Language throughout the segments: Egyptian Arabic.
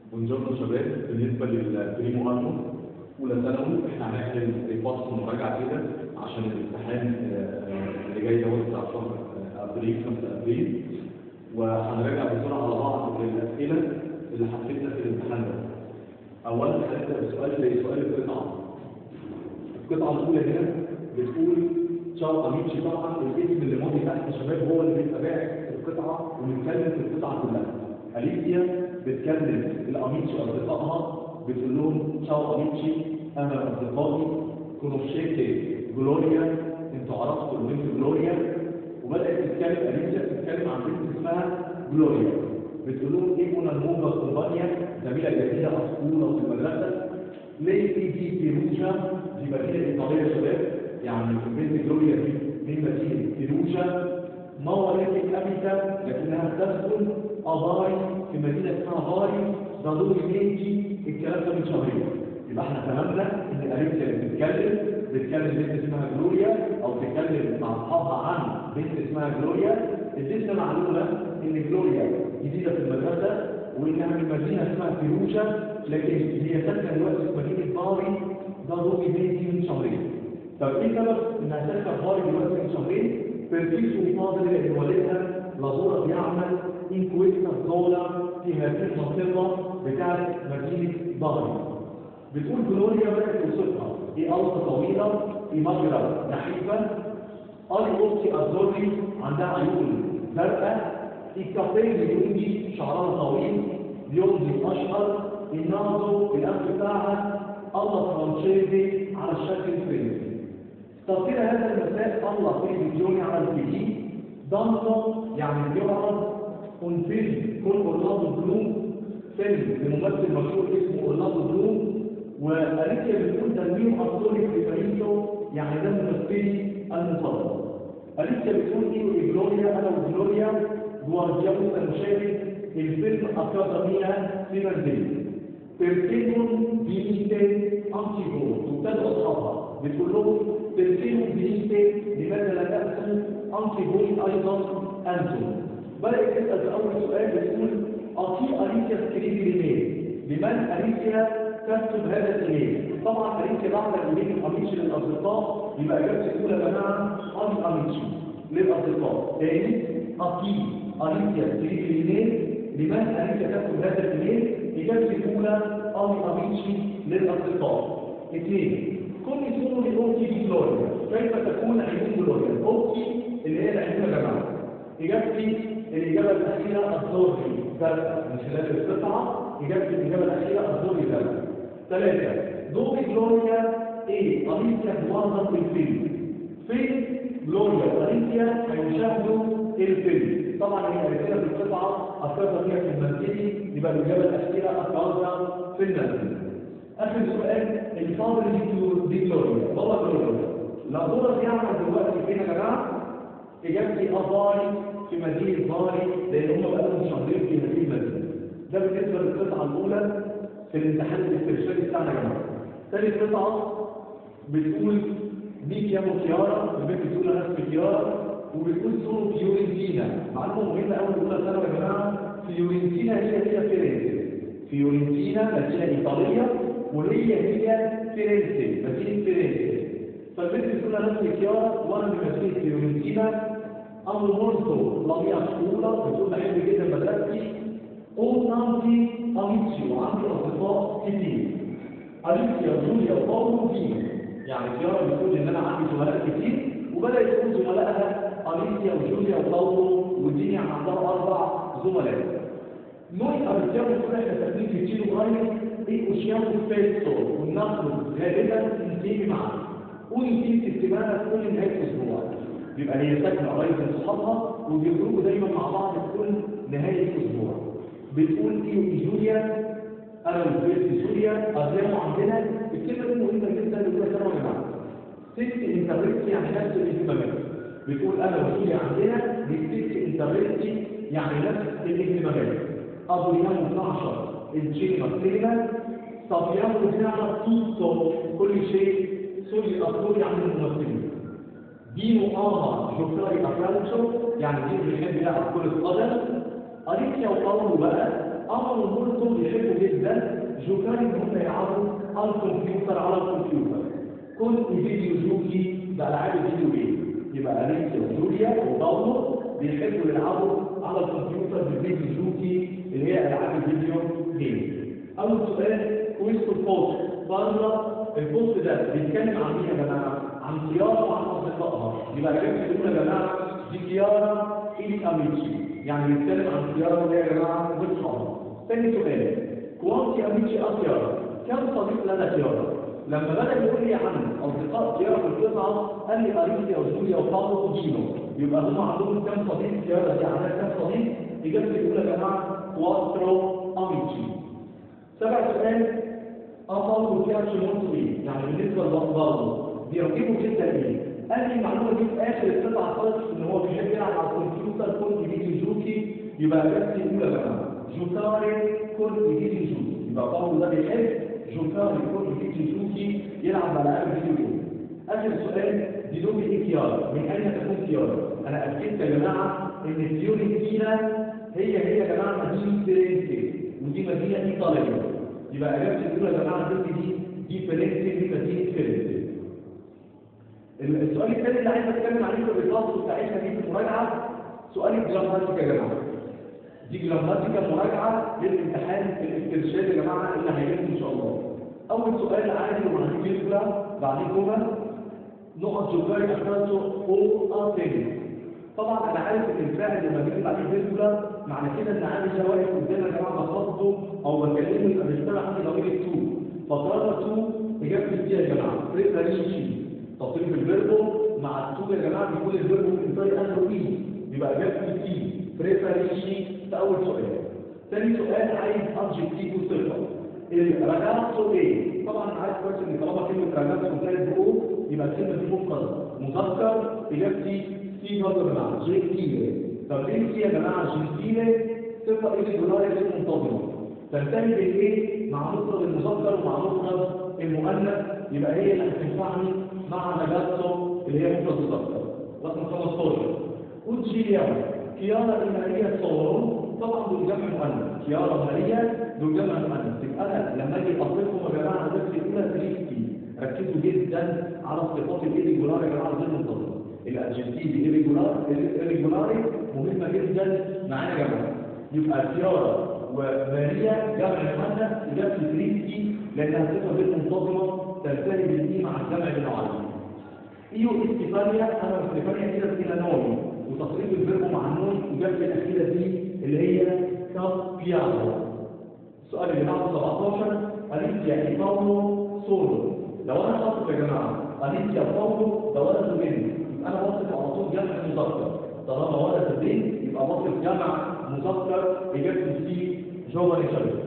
بونجورنو شباب بالنسبة للبريمو أنو أولى ثانوي احنا هنعمل فصل مراجعة كده عشان الامتحان آه، اللي جاي دوت بتاع شهر آه، أبريل 5 أبريل وهنراجع بسرعة على بعض الأسئلة اللي هتفيدنا في الامتحان ده. أولا هنبدأ بسؤال زي سؤال القطعة. القطعة الأولى هنا بتقول شرط ميتشي طبعا الاسم اللي ماضي تحت يا شباب هو اللي بيبقى باعث القطعة ونتكلم في القطعة كلها. أليسيا بتكلم الأميتشي أصدقائها بتقول لهم تشاو أميتشي أنا أصدقائي كونوشيتي جلوريا أنتوا عرفتوا البنت جلوريا وبدأت تتكلم أليسيا تتكلم عن بنت اسمها جلوريا بتقول لهم إيه هنا الموجة كومبانيا زميلة جديدة أسطورة في المدرسة ليتي دي بيروجا دي مدينة إيطالية يا شباب يعني البنت جلوريا دي من مدينة بيروجا ما ولكن أبيتا لكنها تسكن أباري في مدينة اسمها باري ضروري ميجي الكلام ده من شهرين يبقى احنا فهمنا ان أليسيا اللي بتتكلم بتتكلم بنت اسمها جلوريا او بتتكلم مع اصحابها عن بنت اسمها جلوريا اديتنا معلومه ان جلوريا جديده في المدرسه وانها من مدينه اسمها فيروشا لكن هي ساكنه دلوقتي في مدينه باري ضروري ميجي من شهرين طب ايه سبب انها ساكنه باري دلوقتي من شهرين؟ برفيسو فاضل لان والدها لازورا بيعمل انكويستا زولا في هذه المنطقه بتاعت مدينه باري بتقول جلوريا بدأت توصفها دي أرض طويلة في مجرى نحيفة أرض أختي أزوري عندها عيون زرقاء الكافيه بيونجي شعرها طويل بيمضي أشهر النازو الأنف بتاعها الله فرانشيزي على الشكل الفرنسي تفسير هذا المساء الله تلفزيوني على التي دانسو يعني بيعرض اون فيلم كل اورلاندو بلوم فيلم لممثل مشهور اسمه اورلاندو بلوم وأليسيا بتقول تنويم أبطولي في باريسو يعني ده ممثلي المفضل أليسيا بتقول إيه جلوريا أنا وجلوريا جوارديامو سنشارك الفيلم أكاديميا في منزلي بيرتينون بينيتي أنتيغو وابتدوا أصحابها بتقول لهم بيرتينون بينيتي لماذا لا تأتوا أنتيغو أيضا أنتم بدأت تسأل في أول سؤال بتقول أعطي أليسيا سكريبي لمين لمن أليسيا تكتب هذا الايميل طبعا أليسيا بعد الايميل الاميتشي للاصدقاء يبقى اجابتي الاولى يا جماعه ام اميتشي للاصدقاء تاني اكيد أليسيا تريد الايميل لمن أليسيا تكتب هذا الايميل اجابتي الاولى ام اميتشي للاصدقاء اثنين كن يسموا لاوتي دي جلوريا كيف تكون عيون جلوريا اوتي اللي هي العيون يا جماعه اجابتي الاجابه الاخيره الزوري زرقاء من خلال القطعه اجابتي الاجابه الاخيره الزوري زرقاء ثلاثة دور جلوريا ايه؟ أليسيا معظم الفيلم فين جلوريا وأليسيا هيشاهدوا الفيلم طبعا هي قالت في القطعة أفكارها فيها في المنزلي يبقى الإجابة الأخيرة أفكارها في المنزل آخر سؤال الفاضل دي جلوريا بابا جلوريا لا دور يعمل دلوقتي فين يا جماعة؟ إجابتي أباري في مدينة باري لأن هم بقالهم شهرين في هذه المدينة ده بالنسبة للقطعة الأولى في الامتحان الاسترشادي بتاعنا يا جماعه. ثالث قطعه بتقول ميك يا كيارا البنت بتقول انا اسمي كيارا وبتقول سورو فيورنتينا معلومه مهمه قوي اولى ثانوي يا جماعه فيورنتينا هي هي فيرنتي فيورنتينا مدينه ايطاليه وهي هي فيرنتي مدينه فيرنتي فالبنت بتقول انا اسمي كيارا وانا من مدينه فيورنتينا امر مورتو لميا سكولا بتقول بحب جدا مدرستي أوتانتي أميتشي وعندي أصدقاء كتير أليسيا جوليا وباولو دين يعني كيارا بتقول إن أنا عندي زملاء كتير وبدأ يكون زملائها أليسيا وجوليا وباولو ودين يعني عندها أربع زملاء نوي أليسيا بتقول إحنا ساكنين في تشيلو غاية إيه أوشيانو فيتسو ونخرج غالبا ننتهي معا وننتهي استمارة كل نهاية أسبوع يبقى هي ساكنة قريب من صحابها وبيخرجوا دايما مع بعض كل نهاية أسبوع بتقول ايه جوليا انا وفيت في سوريا اصلهم عندنا الكلمه دي مهمه جدا لكل سنه يا جماعه ست انترنتي يعني نفس الاهتمامات بتقول انا وسوريا عندنا دي ست انترنتي يعني نفس الاهتمامات ابو يوم 12 الجيما سينما صبيان بتعرف توتو كل شيء سوري السوري عند الممثلين دينو اما جوكاري افرانشو يعني دين بيحب يلعب كره قدم أليسيا وقوله بقى أمر مولتو بيحبوا جدا جوكاري ان هم يلعبوا على الكمبيوتر على الكمبيوتر كنت فيديو جوكي بألعاب الفيديو جيم يبقى أليكسيا وجوليا وباولو بيحبوا يلعبوا على الكمبيوتر بالفيديو جوكي اللي هي ألعاب الفيديو جيم أول سؤال كويس البوست بره البوست ده بيتكلم عن ايه يا جماعه؟ عن كيارا وعن اصدقائها يبقى الإجابة الأولى يا جماعه دي كيارا إلي أميتشي يعني بيتكلم عن كيارا اللي هي يا جماعه واصحابها ثاني سؤال كوانتي أميتشي أكيارا كم صديق لدى كيارا؟ لما بدأ يقول لي عن أصدقاء كيارا في القطعة قال لي أريسيا وجوليا وباولو وجينو يبقى هم عندهم كم صديق كيارا دي عندها كم صديق؟ إجابة الأولى يا جماعه كواترو أميتشي سبع سؤال أفضل وكيرش مصري يعني بالنسبة للأفضل بيركبوا جدا إيه؟ قال لي المعلومة دي في آخر القطعة خالص إن هو بيحب يلعب على الكمبيوتر كل جديد جوكي يبقى إجابتي الأولى بقى جوكاري كل جديد جوكي يبقى باولو ده بيحب جوكاري كل جديد جوكي يلعب على ألعاب فيديو جيم آخر سؤال دي دوبي إيه كيارا؟ من أين تكون كيارا؟ أنا أكدت يا جماعة إن فيورنتينا هي هي يا جماعة مدينة فيرنتي ودي مدينة إيطالية يبقى اجابه الاولى يا جماعه دي دي دي فيرنتي دي مدينه فيرنتي السؤال الثاني اللي عايز اتكلم عليه في الرياضه بتاعتنا دي في المراجعه سؤال الجراماتيكا يا جماعه دي جراماتيكا مراجعه للامتحان الاسترشاد يا جماعه اللي هيجي ان شاء الله اول سؤال عادي وهنجيب الاولى بعدين جمله نقط جوكاري اخرته او اتنين طبعا انا عارف ان الفاعل لما بيجي بعدين فيرجولا معنى كده ان عامل واقف قدام يا جماعه بخطه او بكلمه يبقى بيشتغل عندي ضمير تو فطالما تو اجابتي دي يا جماعه بريباريشن تصريف الفيربو مع التو يا جماعه بيكون الفيربو في انتاي اخره اي يبقى اجابتي تي بريباريشن ده اول سؤال ثاني سؤال عايز ادجكتيف وصفه الرجعته ايه؟ طبعا عارف كويس ان طالما كلمه رجعته منتهيه باو يبقى الكلمه دي مفرد مذكر اجابتي سي برضه يا جماعه جنتيلي طب ليه سي يا جماعه جنتيلي صفه ايه جولاريا غير منتظمه تنتهي بالايه مع مفرد المذكر ومع مفرد المؤنث يبقى هي اللي هتنفعني مع نجاتو اللي هي مفرد مذكر رقم 15 اوتشيليا كيارا الماليه صورون طبعا دول جمع مؤنث كيارا ماليه دول جمع مؤنث يبقى انا لما اجي اصرفهم يا جماعه درس الاولى تريستي ركزوا جدا على الصفات الايريجولار يا جماعه غير منتظمه الادجكتيف ايريجولاري مهمه جدا معانا يا جماعه يبقى كيارا وماريا جمع مؤنث اجابه تريستي لانها صفه غير منتظمه تنتهي بالاي مع الجمع بالمعلم ايو استيفانيا انا استيفانيا كده فيها نوعي وتصريف الفيرب مع النون وجنب الاخيره دي اللي هي كاب بيانو السؤال اللي بعده 17 اليسيا ايطالو سولو لو انا حاطط يا جماعه اليسيا باولو ده ولد وبنت يبقى انا بصف على طول جمع مذكر طالما ولد وبنت يبقى بصف جمع مذكر اجابته سي جوهري شريف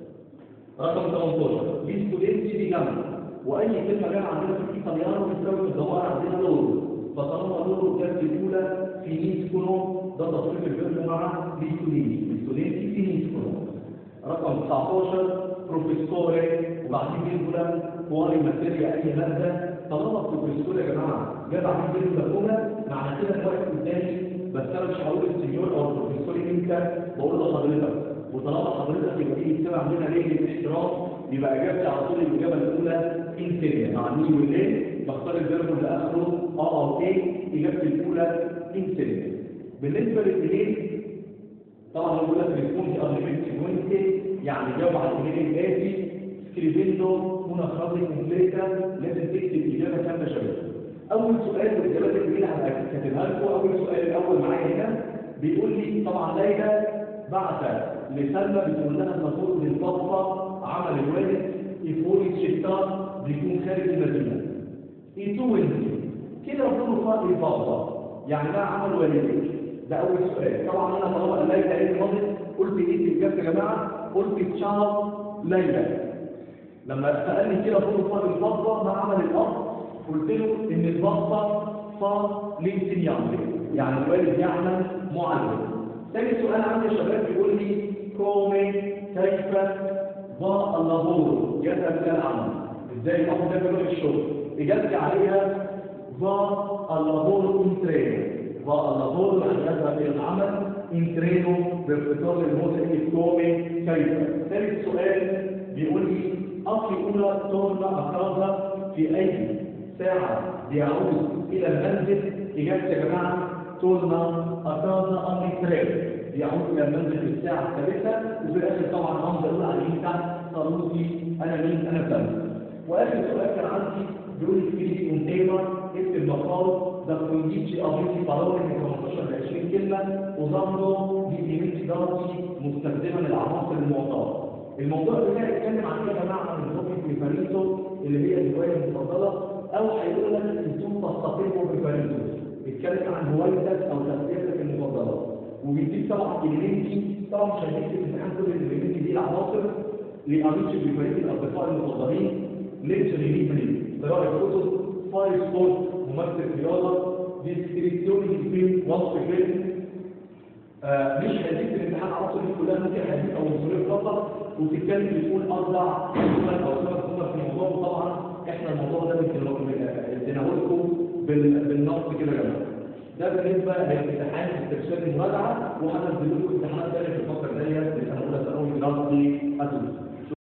رقم 18 دي ستودنتي دي جمع واي كلمه جايه عندنا في الايطاليانو بتساوي الظواهر عندنا لورو فطالما لورو كانت الاولى فينيسكونو ده تصريف الفيرب مع ليستودنتي ليستودنتي فينيسكونو رقم 19 بروفيسوري وبعدين فيربولا كوالي ماتيريا اي ماده طالما بروفيسور يا جماعه جاب بعدين فيربولا الاولى معنى كده ان واقف قدامي بس انا مش هقول السنيور او البروفيسور انت بقول له حضرتك وطالما حضرتك يبقى دي بتبقى عندنا ليه الاحترام يبقى اجابتي على طول الاجابه الاولى انتيريا مع مين والليل بختار الفيرب اللي اخره اه او ايه اجابتي الاولى انتيريا بالنسبه للايه طبعا هو بيقول لك ريسبونس ارجمنت سيكونسي يعني جاوب على الايميل الاتي سكريبيندو هنا فرازي كومبليتا لازم تكتب اجابه كامله شباب اول سؤال والاجابات اللي هبقى كاتبها لكم اول سؤال الاول معايا هنا بيقول لي طبعا ليلى بعت لسلمى بتقول لها المفروض للطفه عمل الوالد يفوري الشيطان بيكون خارج المدينه يتوين كده المفروض فرق البابا يعني ده عمل والدك ده اول سؤال طبعا انا طالما ليلى ايه الماضي قلت ايه في الاجابه يا جماعه قلت تشاو ليلى لما سالني كده فوق فرق البابا ما عمل الاب قلت له ان البابا صار لانسينيانتي يعني الوالد يعمل معلم ثاني سؤال عندي يا شباب بيقول لي كومي كيف ضاء اللابور يذهب الى العمل ازاي الاب ده بيروح الشغل اجابتي عليها ضاء اللابور انترينو ضاء اللابور يعني يذهب الى العمل انترينو باختصار للموت كومي كيف ثالث سؤال بيقول لي أخي أولى تورنا أكرازة في أي ساعة بيعود إلى المنزل إجابة يا جماعة تورنا أكرازة أمر ثلاث بيعود إلى المنزل في الساعة الثالثة وفي الآخر طبعا رمز يقول عليه تحت صاروخي أنا مين أنا فلان وآخر سؤال كان عندي بيقول لي في كونتينر اكتب مقال ده كونديتشي أبريتي قرار من 15 ل 20 كلمة وظهره دي ايميتي دارتي مستخدمة للعناصر المعطاة الموضوع بتاعي اتكلم عن ايه يا جماعه عن التوبيك بريفاريتو اللي هي الهوايه المفضله او هيقول لك انتم تستقيموا بريفاريتو بيتكلم عن هوايتك او تغذيتك المفضله وبيديك طبعا اليمنتي طبعا مش هيديك في الامتحان كل الاليمنتي دي العناصر لقريتش بريفاريتو الاصدقاء المفضلين ليكتشر يمين منين قراءه كتب فاير سبورت ممارسه رياضه ديسكريبسيون فيلم وصف فيلم آه مش هديك في الامتحان العناصر دي كلها ممكن هديك او عنصريه فقط وتتكلم بتقول اربع جمل او ثلاث جمل في الموضوع وطبعا احنا الموضوع ده بنتناولكم بالنص كده يا جماعه ده بالنسبه لامتحان استكشاف المراجعه وهنزل لكم امتحانات ثانيه في الفتره الجايه لسنه اولى ثانوي دراسي ادوس